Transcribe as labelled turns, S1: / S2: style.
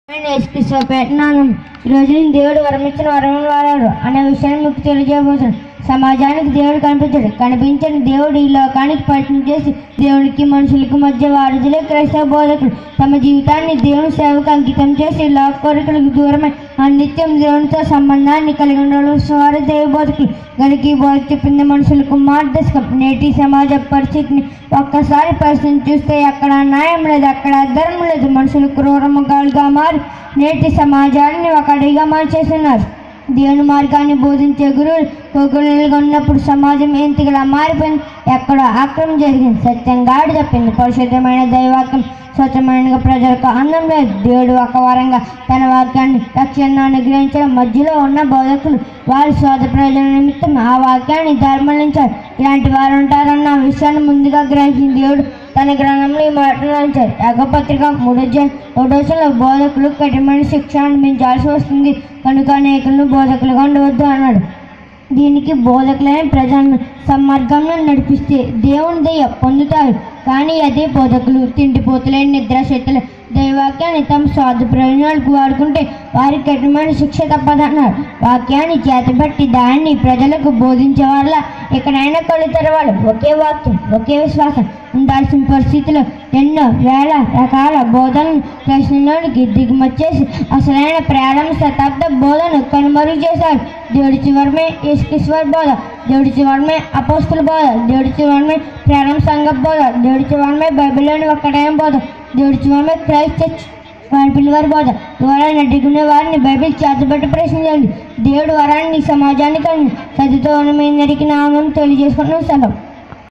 S1: నేర్పిస్తా పెట్టినాను ఈరోజు నేను దేవుడు వరమిచ్చిన వరములు వాడారు అనే విషయాన్ని మీకు తెలియజేయబోతున్నాను సమాజానికి దేవుడు కనిపించాడు కనిపించని దేవుడు ఈ లోకానికి పరిచయం చేసి దేవుడికి మనుషులకి మధ్య వారధులే క్రైస్తవ బోధకులు తమ జీవితాన్ని దేవుని సేవకు అంకితం చేసి లోక కోరికలకు దూరమై అనిత్యం దేవునితో సంబంధాన్ని కలిగి ఉండవలసిన వారు దేవ బోధకులు గనుక ఈ బోధ చెప్పింది మనుషులకు మార్గదర్శకం నేటి సమాజ పరిస్థితిని ఒక్కసారి పరిస్థితిని చూస్తే ఎక్కడ న్యాయం లేదు అక్కడ ధర్మం లేదు మనుషులు క్రూరముగాలుగా మారి నేటి సమాజాన్ని ఒక అడిగా మార్చేస్తున్నారు దేవుని మార్గాన్ని బోధించే గురువులు కోగులుగా ఉన్నప్పుడు సమాజం ఎంతగా మారిపోయింది ఎక్కడ ఆక్రమణ జరిగింది సత్యం గాడి తప్పింది పరిశుద్ధమైన దైవాక్యం స్వచ్ఛమైనగా ప్రజలకు అందం లేదు దేవుడు ఒక వారంగా తన వాక్యాన్ని రక్షణ అనుగ్రహించడం మధ్యలో ఉన్న బోధకులు వారి స్వార్థ ప్రయోజన నిమిత్తం ఆ వాక్యాన్ని ధర్మలించారు ఇలాంటి వారు ఉంటారన్న విషయాన్ని ముందుగా గ్రహించిన దేవుడు తన గ్రంథంలో ఈ మాటలు రాశారు యాగపత్రిక మూడో జన్ ఒకటోసలో బోధకులు కఠినమైన శిక్ష అనిపించాల్సి వస్తుంది కనుక అనేకులను బోధకులుగా ఉండవద్దు అన్నాడు దీనికి బోధకులైన ప్రజలను సమ్మర్గంలో నడిపిస్తే దేవుని దయ పొందుతారు కానీ అదే బోధకులు తిండిపోతులైన నిద్రాశక్తులు దైవాక్యాన్ని తమ స్వార్థ ప్రయోజనాలకు వాడుకుంటే వారికి కఠినమైన శిక్ష తప్పదన్నారు వాక్యాన్ని చేతబట్టి దాన్ని ప్రజలకు బోధించే వాళ్ళ ఎక్కడైనా కళ్ళు తెరవాలి ఒకే వాక్యం ఒకే విశ్వాసం ఉండాల్సిన పరిస్థితిలో ఎన్నో వేల రకాల బోధనలు ప్రశ్నలోనికి దిగుమచ్చేసి అసలైన ప్రారంభ శతాబ్ద బోధను కనుమరుగు చేశారు దేవుడి చివరమే యేసుక్రీశ్వర్ బోధ దేవుడి చివరమే అపోస్తుల బోధ దేవుడి చివరమే ప్రారంభ సంఘ బోధ దేవుడి చివరమే బైబిల్లోని ఒక్కటైన బోధ దేవుడి చివరమే క్రైస్ట్ చర్చ్ వారి పిల్లవారి బోధ వరాన్ని అడ్డుకునే వారిని బైబిల్ చేతబట్టి ప్రశ్నించండి దేవుడు వరాన్ని సమాజానికి చదువుతో మీ అందరికీ నామం తెలియజేసుకుంటున్నాం సెలవు